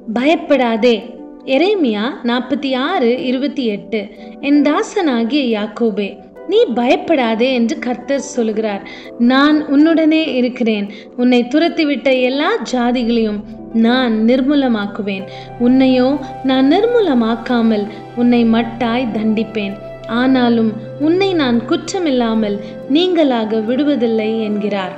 பயப்படாதே எரேமியா நாற்பத்தி ஆறு இருபத்தி எட்டு என் தாசனாகிய யாக்கோபே நீ பயப்படாதே என்று கர்த்தர் சொல்கிறார் நான் உன்னுடனே இருக்கிறேன் உன்னை துரத்திவிட்ட எல்லா ஜாதிகளையும் நான் நிர்மூலமாக்குவேன் உன்னையோ நான் நிர்மூலமாக்காமல் உன்னை மட்டாய் தண்டிப்பேன் ஆனாலும் உன்னை நான் குற்றமில்லாமல் நீங்களாக விடுவதில்லை என்கிறார்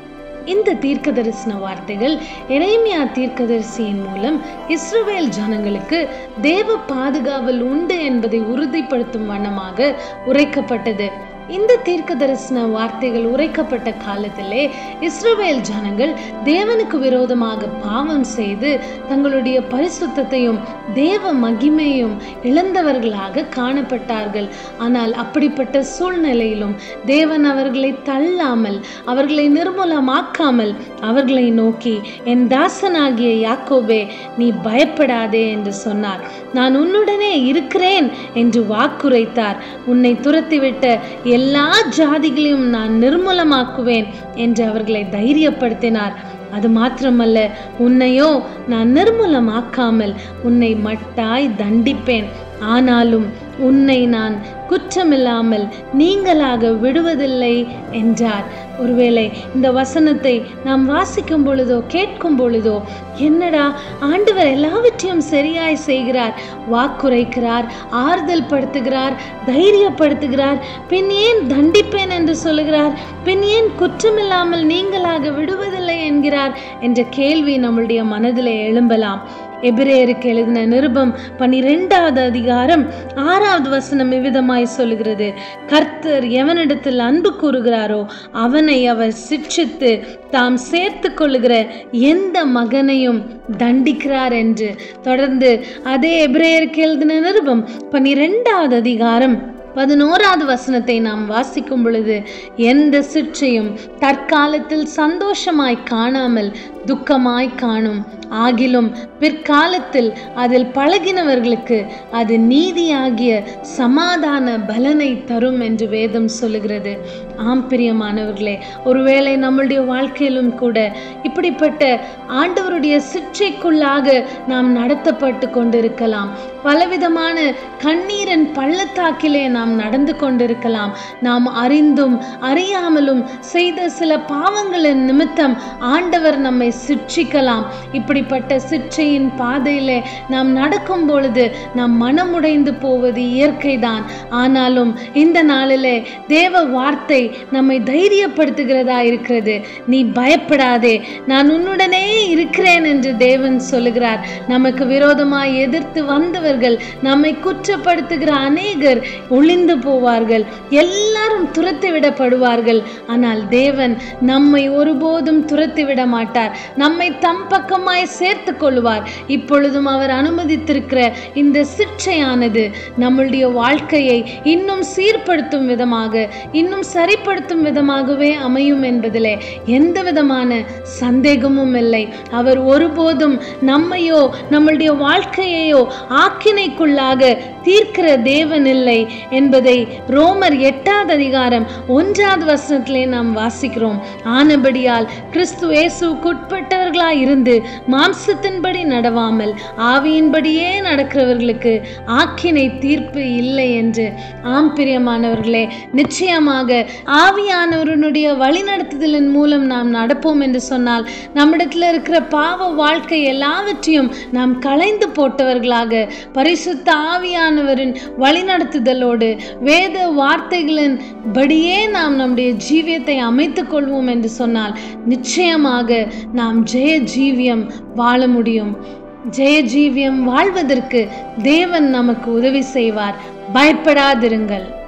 இந்த தீர்க்க தரிசன வார்த்தைகள் எரேமியா தீர்க்கதரிசியின் மூலம் இஸ்ரவேல் ஜனங்களுக்கு தேவ பாதுகாவல் உண்டு என்பதை உறுதிப்படுத்தும் வண்ணமாக உரைக்கப்பட்டது இந்த தீர்க்க தரிசன வார்த்தைகள் உரைக்கப்பட்ட காலத்திலே இஸ்ரவேல் ஜனங்கள் தேவனுக்கு விரோதமாக பாவம் செய்து தங்களுடைய பரிசுத்தத்தையும் தேவ மகிமையும் இழந்தவர்களாக காணப்பட்டார்கள் ஆனால் அப்படிப்பட்ட சூழ்நிலையிலும் தேவன் அவர்களை தள்ளாமல் அவர்களை நிர்மூலமாக்காமல் அவர்களை நோக்கி என் தாசனாகிய யாக்கோபே நீ பயப்படாதே என்று சொன்னார் நான் உன்னுடனே இருக்கிறேன் என்று வாக்குரைத்தார் உன்னை துரத்திவிட்ட எல்லா ஜாதிகளையும் நான் நிர்மூலமாக்குவேன் என்று அவர்களை தைரியப்படுத்தினார் அது மாத்திரமல்ல உன்னையோ நான் நிர்மூலமாக்காமல் உன்னை மட்டாய் தண்டிப்பேன் ஆனாலும் உன்னை நான் குற்றமில்லாமல் நீங்களாக விடுவதில்லை என்றார் ஒருவேளை இந்த வசனத்தை நாம் வாசிக்கும் பொழுதோ கேட்கும் பொழுதோ என்னடா ஆண்டவர் எல்லாவற்றையும் சரியாய் செய்கிறார் வாக்குரைக்கிறார் ஆறுதல் படுத்துகிறார் தைரியப்படுத்துகிறார் பின் ஏன் தண்டிப்பேன் என்று சொல்லுகிறார் பின் ஏன் குற்றமில்லாமல் நீங்களாக விடுவதில்லை என்கிறார் என்ற கேள்வி நம்முடைய மனதிலே எழும்பலாம் எபிரேயருக்கு எழுதின நிருபம் பனிரெண்டாவது அதிகாரம் ஆறாவது வசனம் இவ்விதமாய் சொல்லுகிறது கர்த்தர் எவனிடத்தில் அன்பு கூறுகிறாரோ அவனை அவர் சிட்சித்து தாம் சேர்த்து கொள்ளுகிற எந்த மகனையும் தண்டிக்கிறார் என்று தொடர்ந்து அதே எபிரேயருக்கு எழுதின நிருபம் பனிரெண்டாவது அதிகாரம் பதினோராவது வசனத்தை நாம் வாசிக்கும் பொழுது எந்த சிற்றையும் தற்காலத்தில் சந்தோஷமாய் காணாமல் துக்கமாய் காணும் ஆகிலும் பிற்காலத்தில் அதில் பழகினவர்களுக்கு அது நீதியாகிய சமாதான பலனை தரும் என்று வேதம் சொல்லுகிறது ஆம் பிரியமானவர்களே ஒருவேளை நம்முடைய வாழ்க்கையிலும் கூட இப்படிப்பட்ட ஆண்டவருடைய சிற்றைக்குள்ளாக நாம் நடத்தப்பட்டு கொண்டிருக்கலாம் பலவிதமான கண்ணீரின் பள்ளத்தாக்கிலே நாம் நடந்து கொண்டிருக்கலாம் நாம் அறிந்தும் அறியாமலும் செய்த சில பாவங்களின் நிமித்தம் ஆண்டவர் நம்மை சிற்றிக்கலாம் இப்படிப்பட்ட சிற்றையின் பாதையிலே நாம் நடக்கும் பொழுது நாம் மனமுடைந்து போவது இயற்கைதான் ஆனாலும் இந்த நாளிலே தேவ வார்த்தை நம்மை தைரியப்படுத்துகிறதா இருக்கிறது நீ பயப்படாதே நான் உன்னுடனே இருக்கிறேன் என்று தேவன் சொல்லுகிறார் நமக்கு விரோதமாய் எதிர்த்து வந்தவர்கள் நம்மை குற்றப்படுத்துகிற அநேகர் ஒளிந்து போவார்கள் எல்லாரும் துரத்தி விடப்படுவார்கள் ஆனால் தேவன் நம்மை ஒருபோதும் துரத்தி விட மாட்டார் நம்மை தம் பக்கமாய் சேர்த்து கொள்வார் இப்பொழுதும் அவர் அனுமதித்திருக்கிற இந்த சிற்றையானது நம்மளுடைய வாழ்க்கையை இன்னும் சீர்படுத்தும் விதமாக இன்னும் சரிப்படுத்தும் விதமாகவே அமையும் என்பதிலே எந்த விதமான சந்தேகமும் இல்லை அவர் ஒருபோதும் நம்மையோ நம்மளுடைய வாழ்க்கையையோ ஆக்கினைக்குள்ளாக தீர்க்கிற தேவன் இல்லை என்பதை ரோமர் எட்டாவது அதிகாரம் ஒன்றாவது வசனத்திலே நாம் வாசிக்கிறோம் ஆனபடியால் கிறிஸ்து இயேசுக்குட்பட்டவர்களாய் இருந்து மாம்சத்தின்படி நடவாமல் ஆவியின்படியே நடக்கிறவர்களுக்கு ஆக்கினை தீர்ப்பு இல்லை என்று ஆம் பிரியமானவர்களே நிச்சயமாக ஆவியானவருடைய வழிநடத்துதலின் மூலம் நாம் நடப்போம் என்று சொன்னால் நம்மிடத்தில் இருக்கிற பாவ வாழ்க்கை எல்லாவற்றையும் நாம் களைந்து போட்டவர்களாக பரிசுத்த ஆவியானவரின் வழிநடத்துதலோடு வேத வார்த்தைகளின் படியே நாம் நம்முடைய ஜீவியத்தை அமைத்துக் கொள்வோம் என்று சொன்னால் நிச்சயமாக நாம் ஜெய ஜீவியம் வாழ முடியும் ஜெய ஜீவியம் வாழ்வதற்கு தேவன் நமக்கு உதவி செய்வார் பயப்படாதிருங்கள்